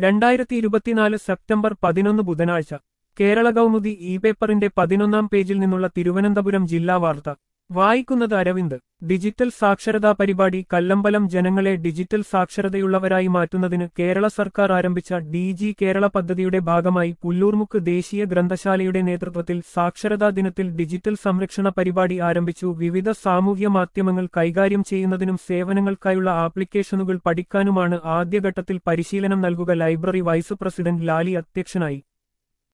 രണ്ടായിരത്തി ഇരുപത്തിനാല് സെപ്റ്റംബർ പതിനൊന്ന് ബുധനാഴ്ച കേരള കൗമുദി ഇ പേപ്പറിന്റെ പതിനൊന്നാം പേജിൽ നിന്നുള്ള തിരുവനന്തപുരം ജില്ലാ വാർത്ത വായിക്കുന്നത് അരവിന്ദ് ഡിജിറ്റൽ സാക്ഷരതാ പരിപാടി കല്ലമ്പലം ജനങ്ങളെ ഡിജിറ്റൽ സാക്ഷരതയുള്ളവരായി മാറ്റുന്നതിന് കേരള സർക്കാർ ആരംഭിച്ച ഡി ജി കേരള പദ്ധതിയുടെ ഭാഗമായി പുല്ലൂർമുക്ക് ദേശീയ ഗ്രന്ഥശാലയുടെ നേതൃത്വത്തിൽ സാക്ഷരതാ ദിനത്തിൽ ഡിജിറ്റൽ സംരക്ഷണ പരിപാടി ആരംഭിച്ചു വിവിധ സാമൂഹ്യ മാധ്യമങ്ങൾ കൈകാര്യം ചെയ്യുന്നതിനും സേവനങ്ങൾക്കായുള്ള ആപ്ലിക്കേഷനുകൾ പഠിക്കാനുമാണ് ആദ്യഘട്ടത്തിൽ പരിശീലനം നൽകുക ലൈബ്രറി വൈസ് പ്രസിഡന്റ് ലാലി അധ്യക്ഷനായി